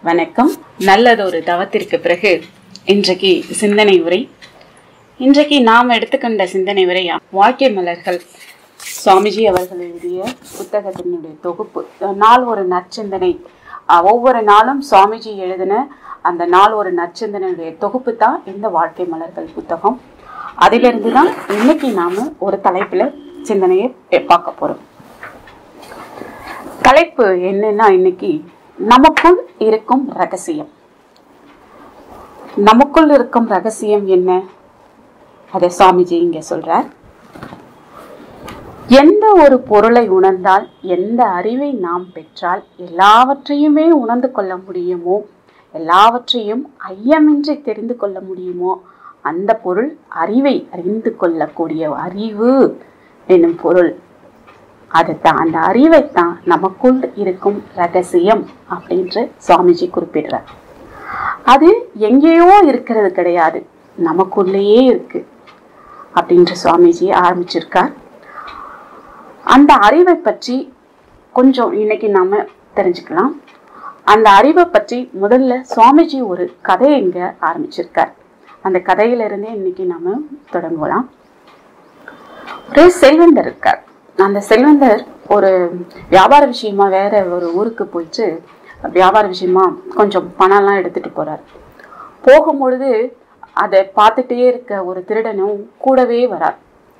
வணக்கம் நல்லதொரு தவத்திற்கு பிறகு இன்றைக்கு சிந்தனை உரை இன்றைக்கு நாம் எடுத்துக்கொண்ட சிந்தனை உரை வாழ்க்கை மலர்கள் சுவாமிஜி அவர்கள் எழுதிய புத்தகத்தினுடைய தொகுப்பு நாள் ஒரு நற்சிந்தனை அஹ், ஒவ்வொரு நாளும் சுவாமிஜி எழுதின அந்த நாள் ஒரு நற்சிந்தனையுடைய தொகுப்பு தான் இந்த வாழ்க்கை மலர்கள் புத்தகம் அதிலிருந்து தான் இன்னைக்கு நாம ஒரு தலைப்புல சிந்தனையை பார்க்க போறோம் தலைப்பு என்னன்னா இன்னைக்கு நமக்குள் இருக்கும் ரகசியம் நமக்குள் இருக்கும் ரகசியம் என்ன அதை சுவாமிஜி இங்க சொல்றார் எந்த ஒரு பொருளை உணர்ந்தால் எந்த அறிவை நாம் பெற்றால் எல்லாவற்றையுமே உணர்ந்து கொள்ள முடியுமோ எல்லாவற்றையும் ஐயமின்றி தெரிந்து கொள்ள முடியுமோ அந்த பொருள் அறிவை அறிந்து கொள்ளக்கூடிய அறிவு என்னும் பொருள் அதுதான் அந்த அறிவைத்தான் நமக்குள் இருக்கும் ரகசியம் அப்படின்று சுவாமிஜி குறிப்பிடுறார் அது எங்கேயோ இருக்கிறது கிடையாது நமக்குள்ளேயே இருக்கு அப்படின்ற சுவாமிஜி ஆரம்பிச்சிருக்கார் அந்த அறிவை பற்றி கொஞ்சம் இன்னைக்கு நாம தெரிஞ்சுக்கலாம் அந்த அறிவை பற்றி முதல்ல சுவாமிஜி ஒரு கதையை இங்க ஆரம்பிச்சிருக்கார் அந்த கதையிலிருந்தே இன்னைக்கு நாம தொடங்குலாம் ஒரு செல்வந்தர் இருக்கார் அந்த செல்வந்தர் ஒரு வியாபார விஷயமா வேற ஒரு ஊருக்கு போயிட்டு வியாபார விஷயமா கொஞ்சம் பணம்லாம் எடுத்துட்டு போறார் போகும்பொழுது அதை பார்த்துட்டே இருக்க ஒரு திருடனும் கூடவே வரார்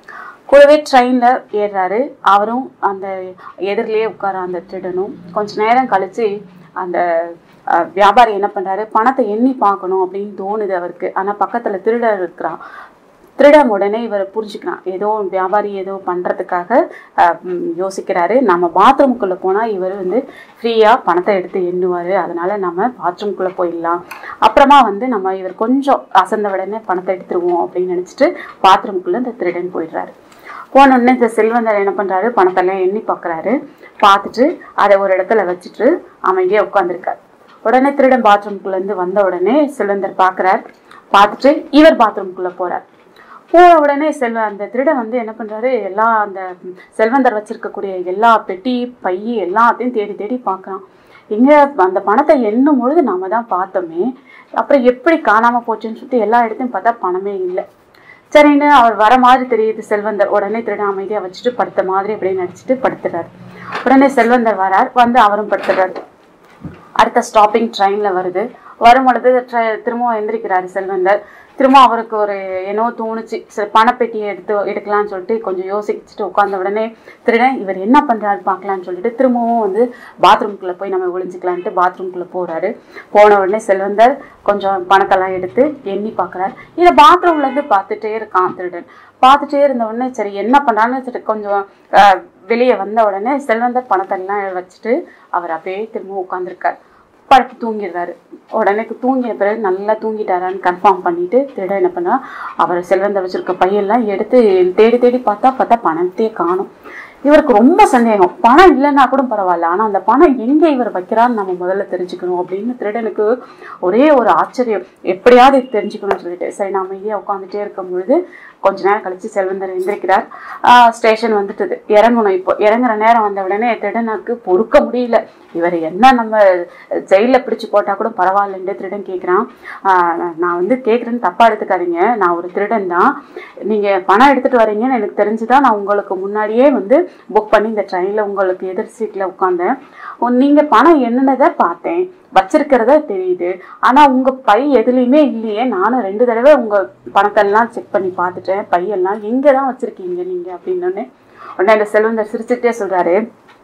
கூடவே ட்ரெயின்ல ஏறுறாரு அவரும் அந்த எதிரிலேயே உட்கார அந்த திருடனும் கொஞ்ச நேரம் கழிச்சு அந்த அஹ், வியாபாரி என்ன பண்றாரு பணத்தை எண்ணி பார்க்கணும் அப்படின்னு தோணுது அவருக்கு ஆனா பக்கத்துல திருடர் இருக்கிறான் திருடன் உடனே இவர் புரிஞ்சுக்கிறான் ஏதோ வியாபாரி ஏதோ பண்றதுக்காக அஹ், ம், யோசிக்கிறாரு நம்ம பாத்ரூம்குள்ள போனா இவர் வந்து ஃப்ரீயா பணத்தை எடுத்து எண்ணுவாரு அதனால நம்ம பாத்ரூம்குள்ள போயிடலாம் அப்புறமா வந்து நம்ம இவர் கொஞ்சம் அசந்த உடனே பணத்தை எடுத்துருவோம் அப்படின்னு நினைச்சிட்டு பாத்ரூம்குள்ள இந்த திருடன் போயிடுறாரு போன உடனே இந்த செல்வந்தர் என்ன பண்றாரு பணத்தெல்லாம் எண்ணி பார்க்கறாரு பார்த்துட்டு அதை ஒரு இடத்துல வச்சுட்டு அமைதியா உட்காந்துருக்காரு உடனே திருடன் பாத்ரூம்குள்ள இருந்து வந்த உடனே செல்வந்தர் பார்க்கறார் பார்த்துட்டு இவர் பாத்ரூம்குள்ள போறார் போன உடனே செல்வ அந்த திருடன் வந்து என்ன பண்றாரு எல்லா அந்த செல்வந்தர் வச்சிருக்கக்கூடிய எல்லா பெட்டி பை எல்லாத்தையும் தேடி தேடி பார்க்கறான் எங்க அந்த பணத்தை எண்ணும் பொழுது நாம தான் பார்த்தோமே அப்புறம் எப்படி காணாம போச்சுன்னு சொல்லிட்டு எல்லா இடத்தையும் பார்த்தா பணமே இல்லை சரின்னு அவர் வர மாதிரி தெரியுது செல்வந்தர் உடனே திருடன் அமைதியா வச்சுட்டு படுத்த மாதிரி அப்படியே நடிச்சிட்டு படுத்துறாரு உடனே செல்வந்தர் வரார் வந்து அவரும் படுத்துறாரு அடுத்த ஸ்டாப்பிங் ட்ரெயின்ல வருது வரும் பொழுது ட்ர- திரும்பவும் எந்திரிக்கிறாரு செல்வந்தர் திரும்ப அவருக்கு ஒரு என்னவோ தோணுச்சு சரி பணப்பெட்டியை எடுத்து எடுக்கலாம்னு சொல்லிட்டு கொஞ்சம் யோசிச்சுட்டு உட்கார்ந்த உடனே திருடன் இவர் என்ன பண்றாரு பார்க்கலாம்னு சொல்லிட்டு திரும்பவும் வந்து பாத்ரூம்குள்ள போய் நம்ம ஒளிஞ்சுக்கலான்ட்டு பாத்ரூம்குள்ள போறாரு போன உடனே செல்வந்தர் கொஞ்சம் பணத்தெல்லாம் எடுத்து எண்ணி பார்க்கறாரு இதை பாத்ரூம்ல இருந்து பார்த்துட்டே இருக்கான் திருடன் பார்த்துட்டே இருந்த உடனே சரி என்ன பண்றான்னு சரி கொஞ்சம் அஹ், வெளியே வந்த உடனே செல்வந்தர் பணத்தெல்லாம் வச்சுட்டு அவர் அப்படியே திரும்ப உட்காந்துருக்காரு படுத்து தூங்கிடுறாரு உடனே தூங்கின பிறகு நல்லா தூங்கிட்டாரான்னு கன்ஃபார்ம் பண்ணிட்டு திருட என்ன பண்ணா அவர் செல்வந்தர் வச்சிருக்க பையெல்லாம் எடுத்து தேடி தேடி பார்த்தா பார்த்தா பணத்தையே காணும் இவருக்கு ரொம்ப சந்தேகம் பணம் இல்லைன்னா கூட பரவாயில்ல ஆனா அந்த பணம் எங்க இவர் வைக்கிறான்னு நம்ம முதல்ல தெரிஞ்சுக்கணும் அப்படின்னு திருடனுக்கு ஒரே ஒரு ஆச்சரியம் எப்படியாவது இது தெரிஞ்சுக்கணும்னு சொல்லிட்டு சரி நான் அமைதியா உட்காந்துட்டே இருக்கும் பொழுது கொஞ்ச நேரம் கழிச்சு செல்வந்தர் எந்திரிக்கிறார் ஸ்டேஷன் வந்துட்டுது இறங்கணும் இப்போ இறங்குற நேரம் வந்த உடனே திருடனுக்கு பொறுக்க முடியல இவர் என்ன நம்ம ஜெயில பிடிச்சு போட்டா கூட பரவாயில்லன்ட்டு திருடன் கேட்குறான் நான் வந்து கேட்குறேன்னு தப்பா எடுத்துக்காதீங்க நான் ஒரு திருடன் தான் நீங்க பணம் எடுத்துட்டு வரீங்கன்னு எனக்கு தெரிஞ்சுதான் நான் உங்களுக்கு முன்னாடியே வந்து புக் பண்ணி இந்த ட்ரெயினில் உங்களுக்கு எதிர் சீட்டில் உட்காந்தேன் உன் நீங்க பணம் என்னன்னதை பார்த்தேன் வச்சிருக்கிறத தெரியுது ஆனா உங்க பை எதுலையுமே இல்லையே நானும் ரெண்டு தடவை உங்க பணத்தெல்லாம் செக் பண்ணி பார்த்துட்டேன் பையெல்லாம் எங்க தான் வச்சிருக்கீங்க நீங்க அப்படின்னு உடனே அந்த செல்வந்தர் சிரிச்சுட்டே சொல்றாரு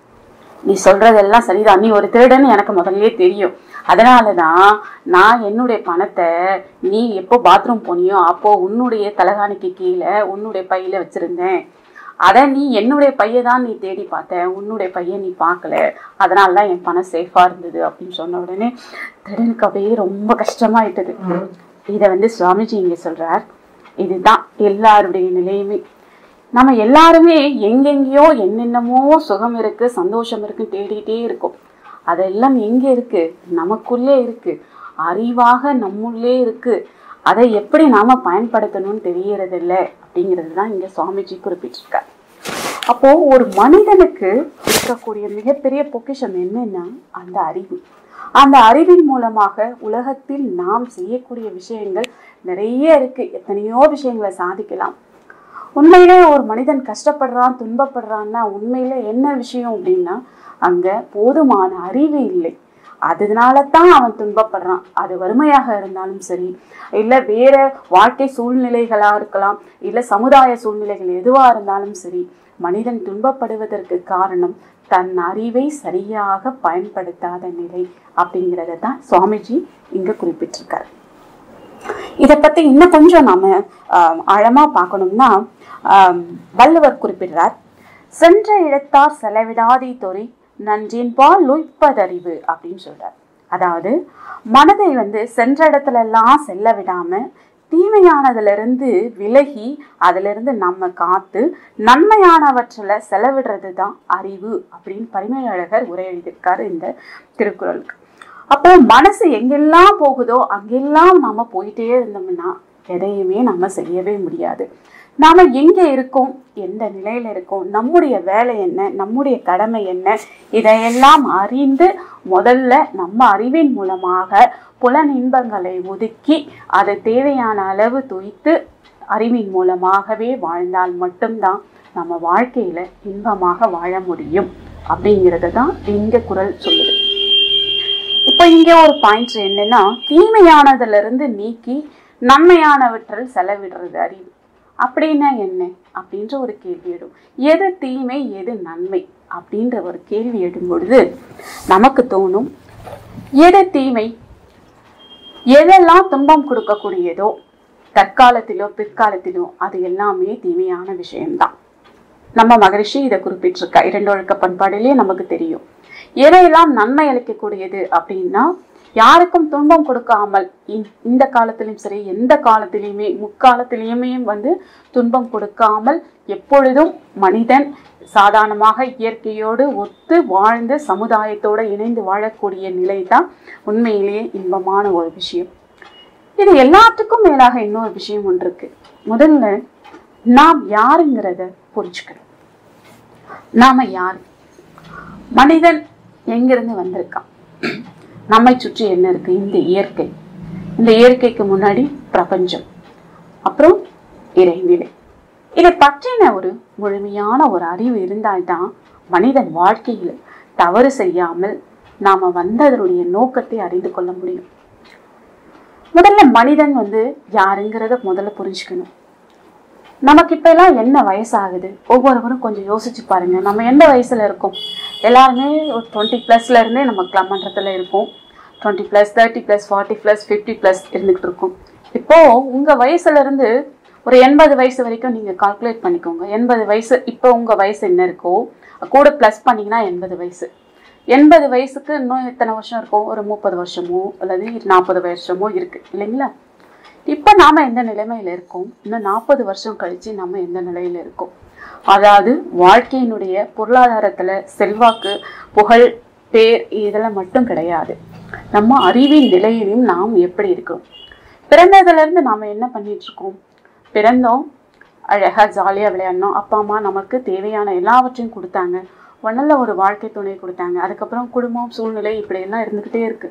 நீ சொல்றதெல்லாம் சரிதான் நீ ஒரு திருடன் எனக்கு முதல்லயே தெரியும் அதனாலதான் நான் என்னுடைய பணத்தை நீ எப்போ பாத்ரூம் போனியோ அப்போ உன்னுடைய தலகாணிக்கு கீழே உன்னுடைய பையில வச்சிருந்தேன் அதை நீ என்னுடைய பையை தான் நீ தேடி பார்த்த உன்னுடைய பையை நீ பார்க்கல அதனால தான் என் பணம் சேஃபா இருந்தது அப்படின்னு சொன்ன உடனே திருடனுக்கு அப்படியே ரொம்ப கஷ்டமாயிட்டது இதை வந்து சுவாமிஜி இங்க சொல்றார் இதுதான் எல்லாருடைய நிலையுமே நம்ம எல்லாருமே எங்கெங்கேயோ என்னென்னமோ சுகம் இருக்கு சந்தோஷம் இருக்குன்னு தேடிட்டே இருக்கோம் அதெல்லாம் எங்க இருக்கு நமக்குள்ளே இருக்கு அறிவாக நம்முள்ளே இருக்கு அதை எப்படி நாம பயன்படுத்தணும்னு தெரியறது இல்லை அப்படிங்கிறது தான் இங்க சுவாமிஜி குறிப்பிட்டிருக்கார் அப்போ ஒரு மனிதனுக்கு இருக்கக்கூடிய மிகப்பெரிய பொக்கிஷம் என்னன்னா அந்த அறிவு அந்த அறிவின் மூலமாக உலகத்தில் நாம் செய்யக்கூடிய விஷயங்கள் நிறைய இருக்கு எத்தனையோ விஷயங்களை சாதிக்கலாம் உண்மையிலே ஒரு மனிதன் கஷ்டப்படுறான் துன்பப்படுறான்னா உண்மையிலே என்ன விஷயம் அப்படின்னா அங்க போதுமான அறிவு இல்லை அதனால தான் அவன் துன்பப்படுறான் அது வறுமையாக இருந்தாலும் சரி இல்ல வேற வாழ்க்கை சூழ்நிலைகளா இருக்கலாம் இல்ல சமுதாய சூழ்நிலைகள் எதுவா இருந்தாலும் சரி மனிதன் துன்பப்படுவதற்கு காரணம் தன் அறிவை சரியாக பயன்படுத்தாத நிலை அப்படிங்கிறத தான் சுவாமிஜி இங்க குறிப்பிட்டிருக்காரு இதை பத்தி இன்னும் கொஞ்சம் நாம ஆஹ், ஆழமா பார்க்கணும்னா ஆஹ், வள்ளுவர் குறிப்பிடுறார் சென்ற இடத்தார் செலவிடாதே தொறி நன்றின்பால் உய்ப்பதறிவு அப்படின்னு சொல்றார் அதாவது மனதை வந்து சென்ற இடத்துல எல்லாம் செல்ல விடாம தீமையானதுல இருந்து விலகி அதுல இருந்து நம்ம காத்து நன்மையானவற்றில செலவிடுறது தான் அறிவு அப்படின்னு பரிமையழகர் உரை எழுதியிருக்காரு இந்த திருக்குறளுக்கு அப்போ மனசு எங்கெல்லாம் போகுதோ அங்கெல்லாம் நாம போயிட்டே இருந்தோம்னா எதையுமே நம்ம செய்யவே முடியாது நாம எங்க இருக்கோம் எந்த நிலையில இருக்கோம் நம்முடைய வேலை என்ன நம்முடைய கடமை என்ன இதையெல்லாம் அறிந்து முதல்ல நம்ம அறிவின் மூலமாக புலன் இன்பங்களை ஒதுக்கி அதை தேவையான அளவு துய்த்து அறிவின் மூலமாகவே வாழ்ந்தால் மட்டும்தான் நம்ம வாழ்க்கையில இன்பமாக வாழ முடியும் அப்படிங்கிறது தான் இங்க குரல் சொல்லுது இப்போ இங்க ஒரு பாயிண்ட் என்னன்னா தீமையானதுல இருந்து நீக்கி நன்மையானவற்றில் செலவிடுறது அறிவு அப்படின்னா என்ன அப்படின்ற ஒரு கேள்வி எடும் எது தீமை எது நன்மை அப்படின்ற ஒரு கேள்வி எடும் பொழுது நமக்கு தோணும் எது தீமை எதெல்லாம் துன்பம் கொடுக்கக்கூடியதோ தற்காலத்திலோ பிற்காலத்திலோ அது எல்லாமே தீமையான விஷயம்தான் நம்ம மகரிஷி இதை குறிப்பிட்டிருக்கா இரண்டு ஒழுக்க பண்பாடிலே நமக்கு தெரியும் எதையெல்லாம் நன்மை அளிக்கக்கூடியது அப்படின்னா யாருக்கும் துன்பம் கொடுக்காமல் இந்- இந்த காலத்திலும் சரி எந்த காலத்திலையுமே முக்காலத்திலையுமே வந்து துன்பம் கொடுக்காமல் எப்பொழுதும் மனிதன் சாதாரணமாக இயற்கையோடு ஒத்து வாழ்ந்து சமுதாயத்தோடு இணைந்து வாழக்கூடிய நிலை தான் உண்மையிலேயே இன்பமான ஒரு விஷயம் இது எல்லாத்துக்கும் மேலாக இன்னொரு விஷயம் ஒன்று இருக்கு முதல்ல நாம் யாருங்கிறத புரிஞ்சுக்கணும் நாம யார் மனிதன் எங்கிருந்து வந்திருக்கான் நம்மை சுற்றி என்ன இருக்கு இந்த இயற்கை இந்த இயற்கைக்கு முன்னாடி பிரபஞ்சம் அப்புறம் இறைநிலை இதை பற்றின ஒரு முழுமையான ஒரு அறிவு இருந்தால்தான் மனிதன் வாழ்க்கையில் தவறு செய்யாமல் நாம வந்ததனுடைய நோக்கத்தை அறிந்து கொள்ள முடியும் முதல்ல மனிதன் வந்து யாருங்கிறத முதல்ல புரிஞ்சுக்கணும் நமக்கு இப்ப எல்லாம் என்ன வயசாகுது ஒவ்வொருவரும் கொஞ்சம் யோசிச்சு பாருங்க நம்ம எந்த வயசுல இருக்கோம் எல்லாருமே ஒரு டுவெண்ட்டி பிளஸ்ல இருந்தே நம்ம கிளப் மன்றத்துல இருக்கோம் twenty plus thirty plus forty plus fifty plus இருந்துகிட்டு இருக்கோம் இப்போ உங்க வயசுல இருந்து ஒரு எண்பது வயசு வரைக்கும் நீங்க கால்குலேட் பண்ணிக்கோங்க எண்பது வயசு இப்போ உங்க வயசு என்ன இருக்கோ கூட பிளஸ் பண்ணீங்கன்னா எண்பது வயசு எண்பது வயசுக்கு இன்னும் எத்தனை வருஷம் இருக்கும் ஒரு முப்பது வருஷமோ அல்லது நாற்பது வருஷமோ இருக்கு இல்லைங்களா இப்போ நாம எந்த நிலைமையில இருக்கோம் இன்னும் நாற்பது வருஷம் கழிச்சு நம்ம எந்த நிலையில இருக்கோம் அதாவது வாழ்க்கையினுடைய பொருளாதாரத்துல செல்வாக்கு புகழ் பேர் இதெல்லாம் மட்டும் கிடையாது நம்ம அறிவின் நிலையிலும் நாம் எப்படி இருக்கோம் பிறந்ததுல இருந்து நாம என்ன பண்ணிட்டு இருக்கோம் பிறந்தோம் அழகா ஜாலியா விளையாடணும் அப்பா அம்மா நமக்கு தேவையான எல்லாவற்றையும் கொடுத்தாங்க ஒரு நல்ல ஒரு வாழ்க்கை துணை கொடுத்தாங்க அதுக்கப்புறம் குடும்பம் சூழ்நிலை இப்படி எல்லாம் இருந்துகிட்டே இருக்கு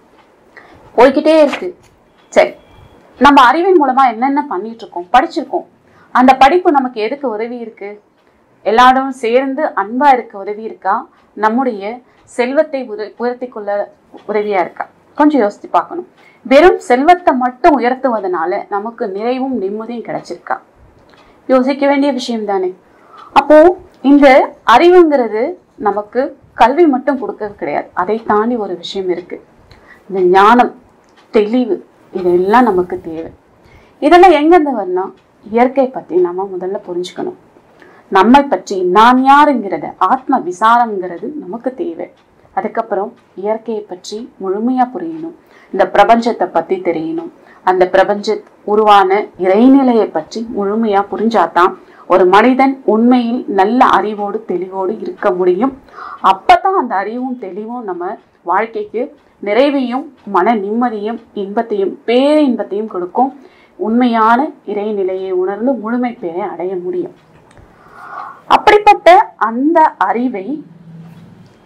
போய்கிட்டே இருக்கு சரி நம்ம அறிவின் மூலமா என்னென்ன பண்ணிட்டு இருக்கோம் படிச்சிருக்கோம் அந்த படிப்பு நமக்கு எதுக்கு உதவி இருக்கு எல்லாரும் சேர்ந்து அன்பா இருக்க உதவி இருக்கா நம்முடைய செல்வத்தை உத உயர்த்தி கொள்ள உதவியா இருக்கா கொஞ்சம் யோசித்து பார்க்கணும் வெறும் செல்வத்தை மட்டும் உயர்த்துவதனால நமக்கு நிறைவும் நிம்மதியும் கிடைச்சிருக்கா யோசிக்க வேண்டிய விஷயம் தானே அப்போ இந்த அறிவுங்கிறது நமக்கு கல்வி மட்டும் கொடுக்கறது கிடையாது அதை தாண்டி ஒரு விஷயம் இருக்கு இந்த ஞானம் தெளிவு இதெல்லாம் நமக்கு தேவை இதெல்லாம் எங்கேருந்து வரணும் இயற்கை பற்றி நம்ம முதல்ல புரிஞ்சுக்கணும் நம்மை பற்றி நான் யாருங்கிறத ஆத்ம விசாரம்ங்கிறது நமக்கு தேவை அதுக்கப்புறம் இயற்கையை பற்றி முழுமையா புரியணும் இந்த பிரபஞ்சத்தை பத்தி தெரியணும் அந்த பிரபஞ்ச உருவான இறைநிலையை பற்றி முழுமையா புரிஞ்சாதான் ஒரு மனிதன் உண்மையில் நல்ல அறிவோடு தெளிவோடு இருக்க முடியும் அப்பதான் அந்த அறிவும் தெளிவும் நம்ம வாழ்க்கைக்கு நிறைவையும் மன நிம்மதியும் இன்பத்தையும் பேரின்பத்தையும் கொடுக்கும் உண்மையான இறைநிலையை உணர்ந்து முழுமை பேரை அடைய முடியும் அப்படிப்பட்ட அந்த அறிவை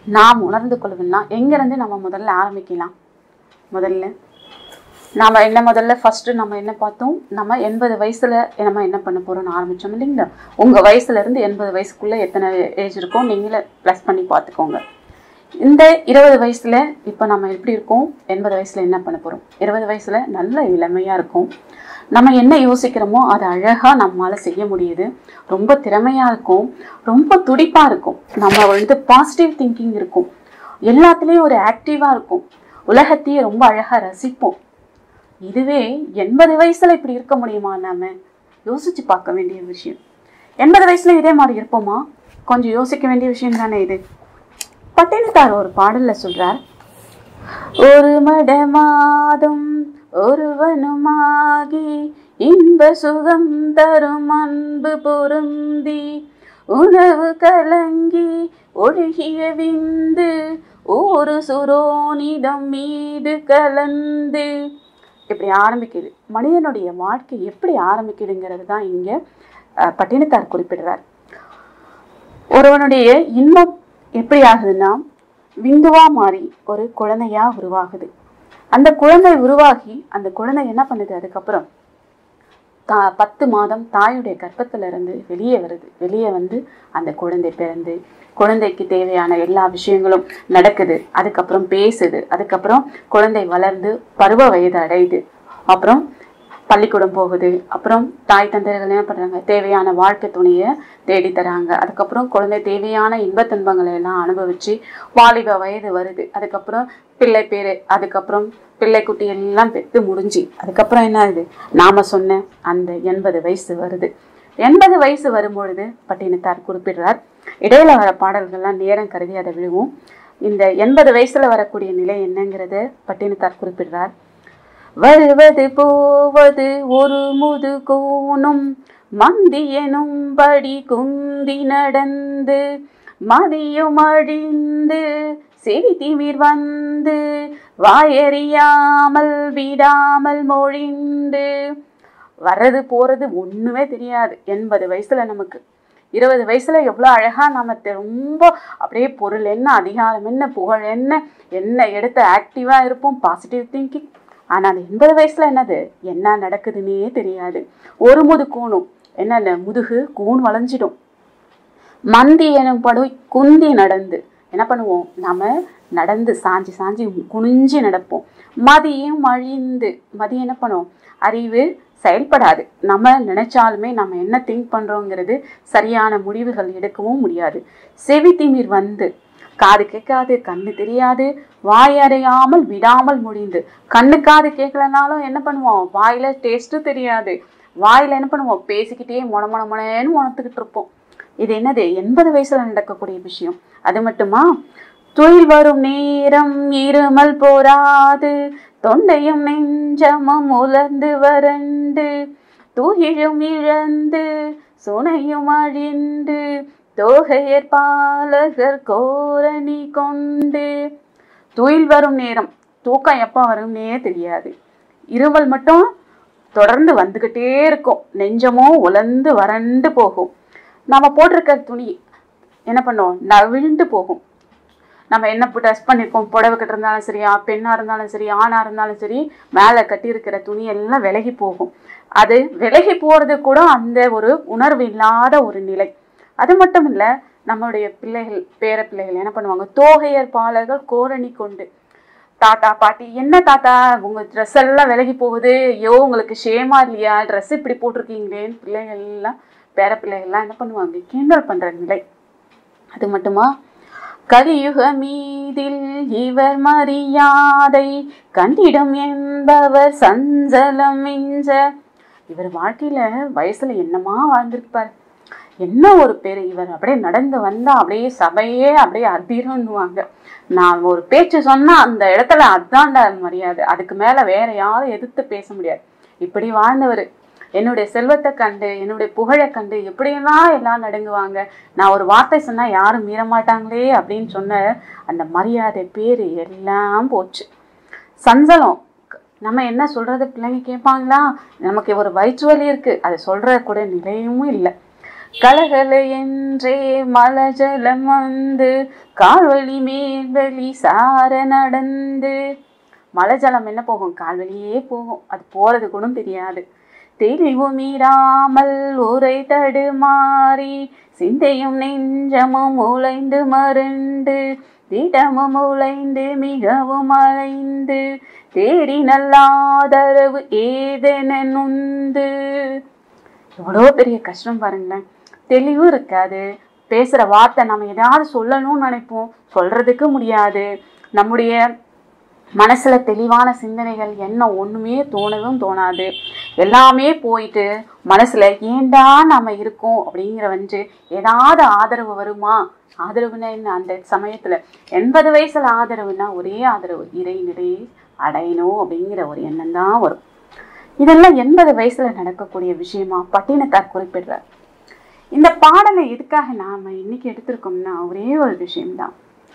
நாம் உணர்ந்து கொள்ளணும்னா எங்கேருந்து நம்ம முதல்ல ஆரம்பிக்கலாம் முதல்ல நாம என்ன முதல்ல ஃபர்ஸ்ட் நம்ம என்ன பார்த்தோம் நம்ம எண்பது வயசுல நம்ம என்ன பண்ண போறோம்னு ஆரம்பிச்சோம் இல்லைங்களா உங்க வயசுல இருந்து எண்பது வயசுக்குள்ள எத்தனை ஏஜ் இருக்கோ நீங்களே ப்ளஸ் பண்ணி பார்த்துக்கோங்க இந்த இருபது வயசுல இப்போ நம்ம எப்படி இருக்கோம் எண்பது வயசுல என்ன பண்ண போறோம் இருபது வயசுல நல்ல இளமையா இருக்கும் நம்ம என்ன யோசிக்கிறோமோ அதை அழகா நம்மளால செய்ய முடியுது ரொம்ப திறமையா இருக்கும் ரொம்ப துடிப்பா இருக்கும் நம்ம வந்து பாசிட்டிவ் திங்கிங் இருக்கும் எல்லாத்துலேயும் ஒரு ஆக்டிவா இருக்கும் உலகத்தையே ரொம்ப அழகா ரசிப்போம் இதுவே எண்பது வயசுல இப்படி இருக்க முடியுமா நாம யோசிச்சு பார்க்க வேண்டிய விஷயம் எண்பது வயசுல இதே மாதிரி இருப்போமா கொஞ்சம் யோசிக்க வேண்டிய விஷயம் தானே இது பட்டினத்தார் ஒரு பாடல்ல சொல்றார் ஒரு மடமாதும் ஒருவனுமாகி இன்ப சுகம் தரும் அன்பு பொருந்தி உணவு கலங்கி ஒழுகிய விந்து ஒரு சுரோனிடம் மீது கலந்து இப்படி ஆரம்பிக்குது மனிதனுடைய வாழ்க்கை எப்படி ஆரம்பிக்குதுங்கிறது தான் இங்க அஹ், பட்டினத்தார் குறிப்பிடுறார் ஒருவனுடைய இன்பம் எப்படி ஆகுதுன்னா விந்துவா மாறி ஒரு குழந்தையா உருவாகுது அந்த குழந்தை உருவாகி அந்த குழந்தை என்ன பண்ணுது அதுக்கப்புறம் தா பத்து மாதம் தாயுடைய கர்ப்பத்துல இருந்து வெளியே வருது வெளியே வந்து அந்த குழந்தை பிறந்து குழந்தைக்கு தேவையான எல்லா விஷயங்களும் நடக்குது அதுக்கப்புறம் பேசுது அதுக்கப்புறம் குழந்தை வளர்ந்து பருவ வயது அடையுது அப்புறம் பள்ளிக்கூடம் போகுது அப்புறம் தாய் தந்தையர்கள் என்ன பண்றாங்க தேவையான வாழ்க்கை துணையை தேடி தராங்க அதுக்கப்புறம் குழந்தை தேவையான இன்பத் துன்பங்களை எல்லாம் அனுபவிச்சு வாலிப வயது வருது அதுக்கப்புறம் பிள்ளை பேரு அதுக்கப்புறம் பிள்ளைக்குட்டி எல்லாம் பெற்று முடிஞ்சு அதுக்கப்புறம் என்ன ஆகுது நாம சொன்ன அந்த எண்பது வயசு வருது எண்பது வயசு வரும்பொழுது பட்டினத்தார் குறிப்பிடுறார் இடையில வர பாடல்கள்லாம் நேரம் கருதி அதை விழுவும் இந்த எண்பது வயசுல வரக்கூடிய நிலை என்னங்கிறத பட்டினத்தார் குறிப்பிடுறார் வருவது போவது ஒரு முது கோணும் மந்தி எனும்படி குந்தி நடந்து மதியும் அழிந்து செவி திமிர் வந்து வாயறியாமல் விடாமல் மொழிந்து வர்றது போறது ஒண்ணுமே தெரியாது எண்பது வயசுல நமக்கு இருபது வயசுல எவ்வளோ அழகா நம்ம தெ- ரொம்ப அப்படியே பொருள் என்ன அதிகாரம் என்ன புகழ் என்ன என்ன எடுத்து ஆக்டிவா இருப்போம் பாசிட்டிவ் திங்கிங் ஆனா அந்த எண்பது வயசுல என்னது என்ன நடக்குதுன்னே தெரியாது ஒரு முது கூணும் என்னென்ன முதுகு கூன் வளைஞ்சிடும் மந்தி எனும் படு குந்தி நடந்து என்ன பண்ணுவோம் நாம நடந்து சாஞ்சி சாஞ்சி குனிஞ்சு நடப்போம் மதியும் அழிந்து மதி என்ன பண்ணும் அறிவு செயல்படாது நம்ம நினைச்சாலுமே நம்ம என்ன திங்க் பண்றோங்கிறது சரியான முடிவுகள் எடுக்கவும் முடியாது செவி திமிர் வந்து காது கேட்காது கண்ணு தெரியாது வாய் அறையாமல் விடாமல் முடிந்து கண்ணு காது கேட்கலனாலும் என்ன பண்ணுவோம் வாயில டேஸ்ட்டும் தெரியாது வாயில என்ன பண்ணுவோம் பேசிக்கிட்டே மொன மொன மொனேன்னு முணத்துக்கிட்டு இருப்போம் இது என்னது எண்பது வயசுல நடக்கக்கூடிய விஷயம் அது மட்டுமா துயில் வரும் நேரம் இருமல் போராது தொண்டையும் நெஞ்சமும் உலர்ந்து வறண்டு துயிலும் இழந்து சுனையும் அழிந்து தோகையர் பாலகர் கோரணி கொண்டு துயில் வரும் நேரம் தூக்கம் எப்போ வரும்னே தெரியாது இருமல் மட்டும் தொடர்ந்து வந்துக்கிட்டே இருக்கும் நெஞ்சமோ உலர்ந்து வறண்டு போகும் நம்ம போட்டிருக்க துணி என்ன பண்ணும் நவிழ்ந்து போகும் நம்ம என்ன ட்ரெஸ் பண்ணியிருக்கோம் புடவை கட்டிருந்தாலும் சரி ஆ- பெண்ணா இருந்தாலும் சரி ஆணா இருந்தாலும் சரி மேலே கட்டியிருக்கிற துணி எல்லாம் விலகி போகும் அது விலகி போறது கூட அந்த ஒரு உணர்வு இல்லாத ஒரு நிலை அது மட்டும் இல்ல நம்மளுடைய பிள்ளைகள் பேர பிள்ளைகள் என்ன பண்ணுவாங்க தோகையர் பாலர்கள் கோரணி கொண்டு தாத்தா பாட்டி என்ன தாத்தா உங்க ட்ரெஸ் எல்லாம் விலகி போகுது ஐயோ உங்களுக்கு ஷேமா இல்லையா ட்ரெஸ் இப்படி போட்டிருக்கீங்களேன்னு பிள்ளைகள் எல்லாம் பேர பிள்ளைகள்லாம் என்ன பண்ணுவாங்க கிண்டல் பண்ற நிலை அது மட்டுமா கலியுக மீதில் இவர் மரியாதை கண்டிடும் என்பவர் சஞ்சலம் மிஞ்ச இவர் வாழ்க்கையில வயசுல என்னமா வாழ்ந்திருப்பார் என்ன ஒரு பேர் இவர் அப்படியே நடந்து வந்தா அப்படியே சபையே அப்படியே அர்ப்பீரம்னுவாங்க நான் ஒரு பேச்சு சொன்னா அந்த இடத்துல அதான்டா மரியாதை அதுக்கு மேல வேற யாரும் எதிர்த்து பேச முடியாது இப்படி வாழ்ந்தவர் என்னுடைய செல்வத்தை கண்டு என்னுடைய புகழை கண்டு எப்படியெல்லாம் எல்லாம் நடுங்குவாங்க நான் ஒரு வார்த்தை சொன்னா யாரும் மீற மாட்டாங்களே அப்படின்னு சொன்ன அந்த மரியாதை பேரு எல்லாம் போச்சு சஞ்சலம் நம்ம என்ன சொல்றது பிள்ளைங்க கேட்பாங்களா நமக்கு ஒரு வயிற்று வலி இருக்கு அதை சொல்ற கூட நிலையும் இல்லை கலகல என்றே மலஜலம் வந்து கால்வழி மேல்வழி சார நடந்து மலை ஜலம் என்ன போகும் கால்வழியே போகும் அது போறது கூட தெரியாது தெளிவு மீறாமல் உரை தடுமாறி சிந்தையும் நெஞ்சமும் உழைந்து மருண்டு திடமும் உழைந்து மிகவும் அலைந்து தேடி நல்லாதரவு ஏதென நுந்து எவ்வளோ பெரிய கஷ்டம் பாருங்களேன் தெளிவு இருக்காது பேசுகிற வார்த்தை நம்ம எதாவது சொல்லணும்னு நினைப்போம் சொல்றதுக்கு முடியாது நம்முடைய மனசுல தெளிவான சிந்தனைகள் என்ன ஒண்ணுமே தோணவும் தோணாது எல்லாமே போயிட்டு மனசுல ஏண்டா நம்ம இருக்கோம் அப்படிங்கிற வந்து ஏதாவது ஆதரவு வருமா ஆதரவுன்னா என்ன அந்த சமயத்துல எண்பது வயசுல ஆதரவுன்னா ஒரே ஆதரவு இறை நிறைய அடையணும் அப்படிங்கிற ஒரு எண்ணம் தான் வரும் இதெல்லாம் எண்பது வயசுல நடக்கக்கூடிய விஷயமா பட்டினத்தார் குறிப்பிடுறார் இந்த பாடலை எதுக்காக நாம இன்னைக்கு எடுத்திருக்கோம்னா ஒரே ஒரு விஷயம்தான்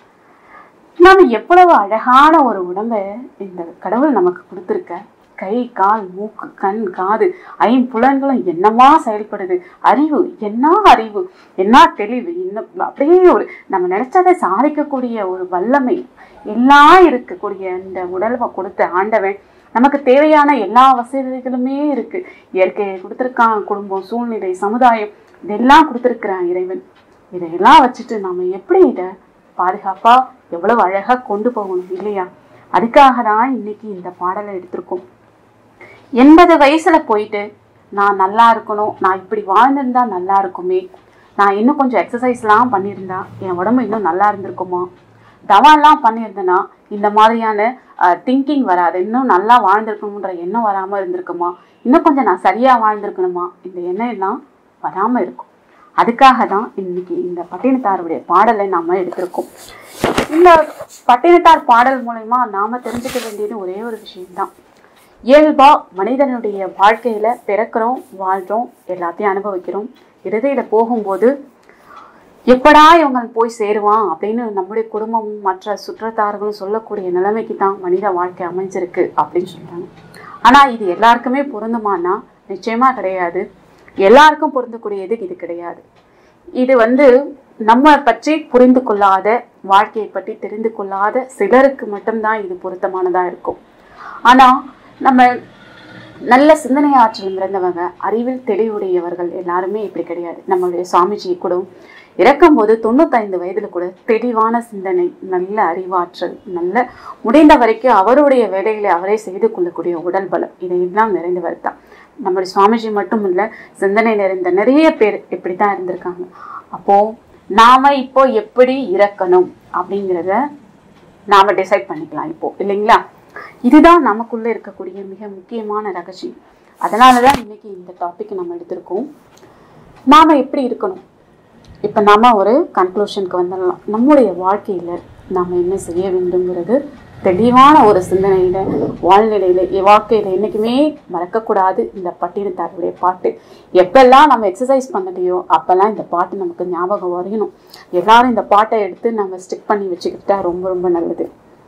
நாம எவ்வளவு அழகான ஒரு உடம்ப இந்த கடவுள் நமக்கு கொடுத்துருக்க கை கால் மூக்கு கண் காது ஐம்புலன்களும் என்னமா செயல்படுது அறிவு என்ன அறிவு என்ன தெளிவு என்ன அப்படியே ஒரு நம்ம நினைச்சதை சாதிக்கக்கூடிய ஒரு வல்லமை எல்லாம் இருக்கக்கூடிய இந்த உடலை கொடுத்த ஆண்டவன் நமக்கு தேவையான எல்லா வசதிகளுமே இருக்கு இயற்கையை கொடுத்துருக்கான் குடும்பம் சூழ்நிலை சமுதாயம் இதெல்லாம் கொடுத்துருக்கிறான் இறைவன் இதையெல்லாம் வச்சுட்டு நாம எப்படி இதை பாதுகாப்பா எவ்வளவு அழகா கொண்டு போகணும் இல்லையா அதுக்காக தான் இன்னைக்கு இந்த பாடலை எடுத்திருக்கோம் எண்பது வயசுல போயிட்டு நான் நல்லா இருக்கணும் நான் இப்படி வாழ்ந்திருந்தா நல்லா இருக்குமே நான் இன்னும் கொஞ்சம் எக்ஸசைஸ்லாம் பண்ணியிருந்தா என் உடம்பு இன்னும் நல்லா இருந்திருக்குமா தவாலாம் பண்ணியிருந்தேன்னா இந்த மாதிரியான திங்கிங் வராது இன்னும் நல்லா வாழ்ந்திருக்கணுன்ற எண்ணம் வராமல் இருந்திருக்குமா இன்னும் கொஞ்சம் நான் சரியாக வாழ்ந்திருக்கணுமா இந்த எண்ணம் எல்லாம் வராமல் இருக்கும் அதுக்காக தான் இன்னைக்கு இந்த பட்டினத்தாருடைய பாடலை நாம எடுத்திருக்கோம் இந்த பட்டினத்தார் பாடல் மூலயமா நாம தெரிஞ்சுக்க வேண்டியது ஒரே ஒரு விஷயம்தான் இயல்பா மனிதனுடைய வாழ்க்கையில பிறக்கிறோம் வாழ்றோம் எல்லாத்தையும் அனுபவிக்கிறோம் இறுதியில போகும்போது எப்படா இவங்க போய் சேருவான் அப்படின்னு நம்முடைய குடும்பமும் மற்ற சுற்றத்தார்களும் சொல்லக்கூடிய நிலைமைக்கு தான் மனித வாழ்க்கை அமைஞ்சிருக்கு அப்படின்னு சொல்றாங்க ஆனா இது எல்லாருக்குமே பொருந்துமானா நிச்சயமா கிடையாது எல்லாருக்கும் பொருந்தக்கூடியது இது கிடையாது இது வந்து நம்ம பற்றி புரிந்து கொள்ளாத வாழ்க்கையை பற்றி தெரிந்து கொள்ளாத சிலருக்கு மட்டும்தான் இது பொருத்தமானதா இருக்கும் ஆனா நம்ம நல்ல சிந்தனை ஆற்றல் நிறைந்தவங்க அறிவில் தெளிவுடையவர்கள் எல்லாருமே இப்படி கிடையாது நம்மளுடைய சுவாமிஜி கூட இறக்கும்போது தொண்ணூத்தைந்து வயதுல கூட தெளிவான சிந்தனை நல்ல அறிவாற்றல் நல்ல முடிந்த வரைக்கும் அவருடைய வேலைகளை அவரே செய்து கொள்ளக்கூடிய உடல் பலம் இதையெல்லாம் நிறைந்தவர் தான் நம்முடைய சுவாமிஜி மட்டும் இல்ல சிந்தனை நிறைந்த நிறைய பேர் இப்படித்தான் இருந்திருக்காங்க அப்போ நாம இப்போ எப்படி இறக்கணும் அப்படிங்கிறத நாம டிசைட் பண்ணிக்கலாம் இப்போ இல்லைங்களா இதுதான் நமக்குள்ள இருக்கக்கூடிய மிக முக்கியமான ரகசியம் அதனாலதான் இன்னைக்கு இந்த டாபிக் நம்ம எடுத்திருக்கோம் நாம எப்படி இருக்கணும் இப்ப நாம ஒரு கன்க்ளூஷனுக்கு வந்துடலாம் நம்முடைய வாழ்க்கையில நாம என்ன செய்ய வேண்டுங்கிறது தெளிவான ஒரு சிந்தனையில வாழ்நிலையில எ- வாழ்க்கையில என்னைக்குமே மறக்கக்கூடாது இந்த பட்டினத்தாருடைய பாட்டு எப்பெல்லாம் நம்ம எக்ஸசைஸ் பண்ணலையோ அப்பெல்லாம் இந்த பாட்டு நமக்கு ஞாபகம் வரையணும் எல்லாரும் இந்த பாட்டை எடுத்து நம்ம ஸ்டிக் பண்ணி வச்சுக்கிட்டா ரொம்ப ரொம்ப நல்லது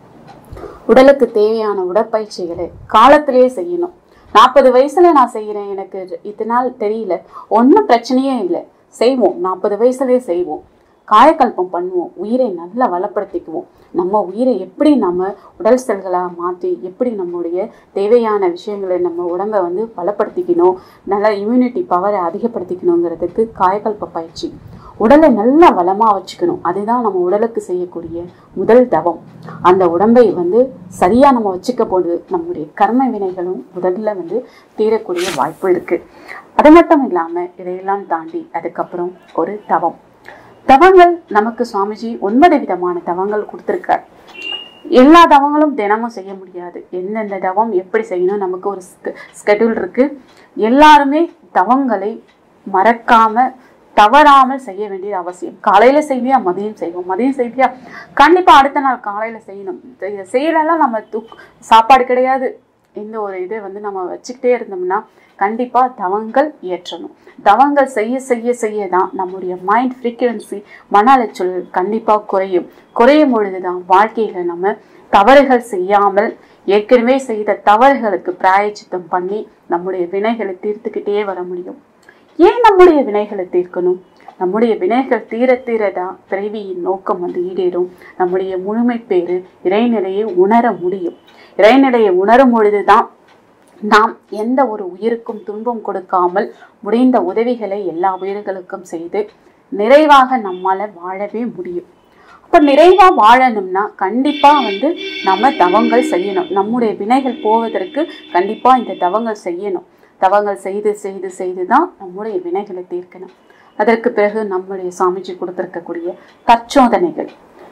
உடலுக்கு தேவையான உடற்பயிற்சிகளை காலத்திலேயே செய்யணும் நாற்பது வயசுல நான் செய்யறேன் எனக்கு இதனால் தெரியல ஒன்றும் பிரச்சனையே இல்லை செய்வோம் நாற்பது வயசுலயே செய்வோம் காயக்கல்பம் பண்ணுவோம் உயிரை நல்லா வளப்படுத்திக்குவோம் நம்ம உயிரை எப்படி நம்ம உடல் செல்களாக மாற்றி எப்படி நம்முடைய தேவையான விஷயங்களை நம்ம உடம்பை வந்து பலப்படுத்திக்கணும் நல்ல இம்யூனிட்டி பவரை அதிகப்படுத்திக்கணுங்கிறதுக்கு காயக்கல்ப பயிற்சி உடலை நல்லா வளமா வச்சுக்கணும் அதுதான் நம்ம உடலுக்கு செய்யக்கூடிய முதல் தவம் அந்த உடம்பை வந்து சரியா நம்ம வச்சுக்க போது நம்முடைய கர்ம வினைகளும் உடல்ல வந்து தீரக்கூடிய வாய்ப்பு இருக்கு அது மட்டும் இல்லாம இதையெல்லாம் தாண்டி அதுக்கப்புறம் ஒரு தவம் தவங்கள் நமக்கு சுவாமிஜி ஒன்பது விதமான தவங்கள் கொடுத்திருக்கார் எல்லா தவங்களும் தினமும் செய்ய முடியாது எந்தெந்த தவம் எப்படி செய்யணும் நமக்கு ஒரு ஸ்கெடியூல் இருக்கு எல்லாருமே தவங்களை மறக்காம தவறாமல் செய்ய வேண்டியது அவசியம் காலையில செய்வியா மதியம் செய்வோம் மதியம் செய்வியா கண்டிப்பா அடுத்த நாள் காலையில செய்யணும் இதை செய்யலாம் நம்ம துக் சாப்பாடு கிடையாது இந்த ஒரு இதை வந்து நம்ம வச்சுக்கிட்டே இருந்தோம்னா கண்டிப்பா தவங்கள் இயற்றணும் தவங்கள் செய்ய செய்ய செய்ய தான் நம்முடைய மைண்ட் ஃப்ரீக்குவென்சி மன அலைச்சல் கண்டிப்பா குறையும் குறையும் பொழுதுதான் வாழ்க்கையில நம்ம தவறுகள் செய்யாமல் ஏற்கனவே செய்த தவறுகளுக்கு பிராயச்சித்தம் பண்ணி நம்முடைய வினைகளை தீர்த்துக்கிட்டே வர முடியும் ஏன் நம்முடைய வினைகளை தீர்க்கணும் நம்முடைய வினைகள் தீர தீரதான் பிறவியின் நோக்கம் வந்து ஈடேறும் நம்முடைய முழுமை பேரு இறைநிலையை உணர முடியும் இறைநிலையை உணரும் பொழுதுதான் நாம் எந்த ஒரு உயிருக்கும் துன்பம் கொடுக்காமல் முடிந்த உதவிகளை எல்லா உயிர்களுக்கும் செய்து நிறைவாக நம்மால வாழவே முடியும் அப்போ நிறைவா வாழணும்னா கண்டிப்பா வந்து நம்ம தவங்கள் செய்யணும் நம்முடைய வினைகள் போவதற்கு கண்டிப்பா இந்த தவங்கள் செய்யணும் தவங்கள் செய்து செய்து செய்து தான் நம்முடைய வினைகளை தீர்க்கணும் அதற்கு பிறகு நம்முடைய சாமிஜி கொடுத்திருக்கக்கூடிய தற்சோதனைகள்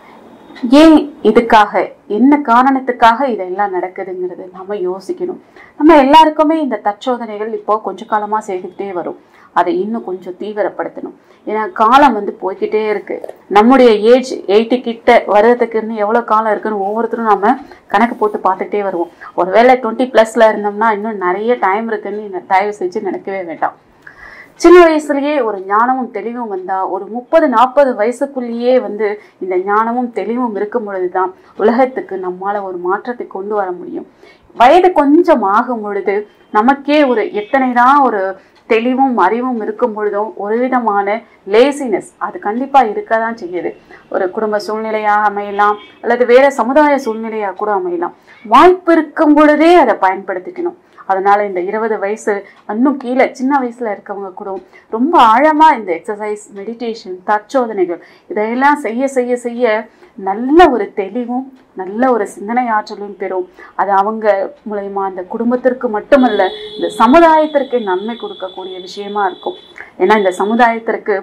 ஏன் இதுக்காக என்ன காரணத்துக்காக இதெல்லாம் நடக்குதுங்கிறது நம்ம யோசிக்கணும் நம்ம எல்லாருக்குமே இந்த தற்சோதனைகள் இப்போ கொஞ்ச காலமா செய்துக்கிட்டே வரும் அதை இன்னும் கொஞ்சம் தீவிரப்படுத்தணும் ஏன்னா காலம் வந்து போய்க்கிட்டே இருக்கு நம்முடைய ஏஜ் எயிட்டி கிட்ட வர்றதுக்கு இன்னும் எவ்வளோ காலம் இருக்குன்னு ஒவ்வொருத்தரும் நம்ம கணக்கு போட்டு பார்த்துக்கிட்டே வருவோம் ஒருவேளை டுவெண்ட்டி ப்ளஸ்ல இருந்தோம்னா இன்னும் நிறைய டைம் இருக்குன்னு தயவு செஞ்சு நினைக்கவே வேண்டாம் சின்ன வயசுலயே ஒரு ஞானமும் தெளிவும் வந்தா ஒரு முப்பது நாற்பது வயசுக்குள்ளேயே வந்து இந்த ஞானமும் தெளிவும் இருக்கும் பொழுதுதான் உலகத்துக்கு நம்மால ஒரு மாற்றத்தை கொண்டு வர முடியும் வயது கொஞ்சம் ஆகும் பொழுது நமக்கே ஒரு எத்தனைதான் ஒரு தெளிவும் அறிவும் இருக்கும் பொழுதும் ஒரு விதமான லேசினஸ் அது கண்டிப்பா இருக்க தான் செய்யுது ஒரு குடும்ப சூழ்நிலையாக அமையலாம் அல்லது வேற சமுதாய சூழ்நிலையாக கூட அமையலாம் வாய்ப்பு இருக்கும் பொழுதே அதை பயன்படுத்திக்கணும் அதனால இந்த இருபது வயசு இன்னும் கீழே சின்ன வயசுல இருக்கவங்க கூட ரொம்ப ஆழமா இந்த எக்ஸசைஸ் மெடிடேஷன் தற்சோதனைகள் இதையெல்லாம் செய்ய செய்ய செய்ய நல்ல ஒரு தெளிவும் நல்ல ஒரு சிந்தனை ஆற்றலும் பெறும் அது அவங்க மூலயமா அந்த குடும்பத்திற்கு மட்டுமல்ல இந்த சமுதாயத்திற்கு நன்மை கொடுக்கக்கூடிய விஷயமா இருக்கும் ஏன்னா இந்த சமுதாயத்திற்கு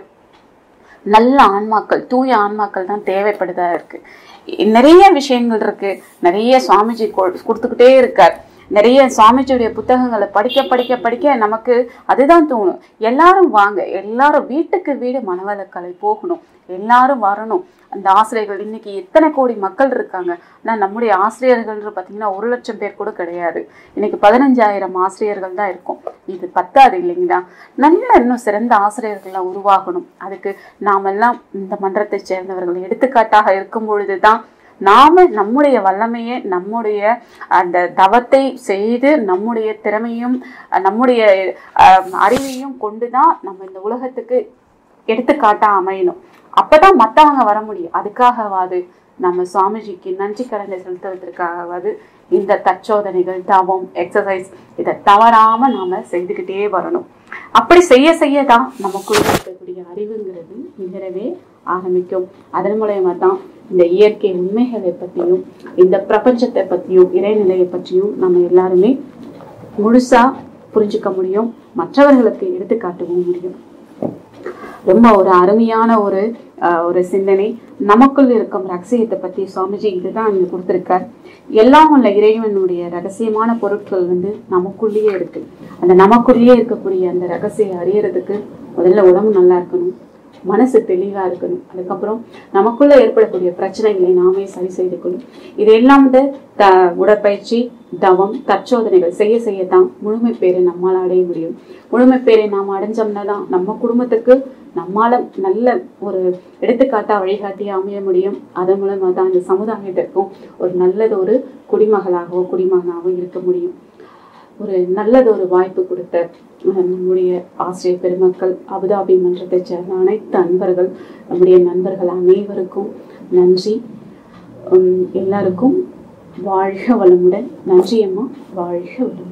நல்ல ஆன்மாக்கள் தூய ஆன்மாக்கள் தான் தேவைப்படுதா இருக்கு நிறைய விஷயங்கள் இருக்கு நிறைய சுவாமிஜி கொ- கொடுத்துக்கிட்டே இருக்கார் நிறைய சுவாமிஜியுடைய புத்தகங்களை படிக்க படிக்க படிக்க நமக்கு அதுதான் தோணும் எல்லாரும் வாங்க எல்லாரும் வீட்டுக்கு வீடு மனவளக்கலை போகணும் எல்லாரும் வரணும் அந்த ஆசிரியர்கள் இன்னைக்கு எத்தனை கோடி மக்கள் இருக்காங்க ஆனால் நம்முடைய ஆசிரியர்கள் பார்த்தீங்கன்னா ஒரு லட்சம் பேர் கூட கிடையாது இன்னைக்கு பதினஞ்சாயிரம் ஆசிரியர்கள் தான் இருக்கும் இது பத்தாது இல்லைங்களா நல்ல இன்னும் சிறந்த ஆசிரியர்கள்லாம் உருவாகணும் அதுக்கு நாமெல்லாம் இந்த மன்றத்தை சேர்ந்தவர்கள் எடுத்துக்காட்டாக இருக்கும் பொழுதுதான் நாம நம்முடைய வல்லமையை நம்முடைய அந்த தவத்தை செய்து நம்முடைய திறமையும் அஹ், நம்முடைய அஹ், அறிவையும் கொண்டுதான் நம்ம இந்த உலகத்துக்கு எடுத்துக்காட்டா அமையணும் அப்பதான் மத்தவங்க வர முடியும் அதுக்காகவாது நம்ம சுவாமிஜிக்கு நன்றி கடனை செலுத்துவதற்காகவாது இந்த தற்சோதனைகள் தவம் எக்ஸசைஸ் இதை தவறாம நாம செய்துக்கிட்டே வரணும் அப்படி செய்ய செய்ய தான் நமக்குள்ள இருக்கக்கூடிய அறிவுங்கிறது நிகழவே ஆரம்பிக்கும் அதன் மூலயமா தான் இந்த இயற்கை உண்மைகளை பற்றியும் இந்த பிரபஞ்சத்தை பற்றியும் இறைநிலையை பற்றியும் நம்ம எல்லாருமே முழுசா புரிஞ்சுக்க முடியும் மற்றவர்களுக்கு எடுத்துக்காட்டவும் முடியும் ரொம்ப ஒரு அருமையான ஒரு ஆஹ், ஒரு சிந்தனை நமக்குள் இருக்கும் ரகசியத்தை பத்தி சுவாமிஜி இதுதான் இங்க கொடுத்திருக்கார் எல்லாம் உள்ள இறைவனுடைய ரகசியமான பொருட்கள் வந்து நமக்குள்ளேயே இருக்கு அந்த நமக்குள்ளேயே இருக்கக்கூடிய அந்த ரகசியம் அறியறதுக்கு முதல்ல உடம்பு நல்லா இருக்கணும் மனசு தெளிவா இருக்கணும் அதுக்கப்புறம் நமக்குள்ள ஏற்படக்கூடிய பிரச்சனைகளை நாமே சரி செய்து கொள்ளும் இதெல்லாம் வந்து த உடற்பயிற்சி தவம் தற்சோதனைகள் செய்ய செய்யத்தான் முழுமை பேரை நம்மால் அடைய முடியும் முழுமை பேரை நாம் அடைஞ்சோம்னா தான் நம்ம குடும்பத்துக்கு நம்மால நல்ல ஒரு எடுத்துக்காட்டா வழிகாட்டியா அமைய முடியும் அதன் மூலமா தான் இந்த சமுதாயத்திற்கும் ஒரு நல்லது ஒரு குடிமகளாகவோ குடிமகனாகவோ இருக்க முடியும் ஒரு நல்லது ஒரு வாய்ப்பு கொடுத்த அஹ், நம்முடைய ஆசிரியர் பெருமக்கள் அபுதாபி மன்றத்தைச் சேர்ந்த அனைத்து அன்பர்கள் நம்முடைய நண்பர்கள் அனைவருக்கும் நன்றி உம், எல்லாருக்கும் வாழ்க வளமுடன் நன்றி அம்மா வாழ்க வளமுடன்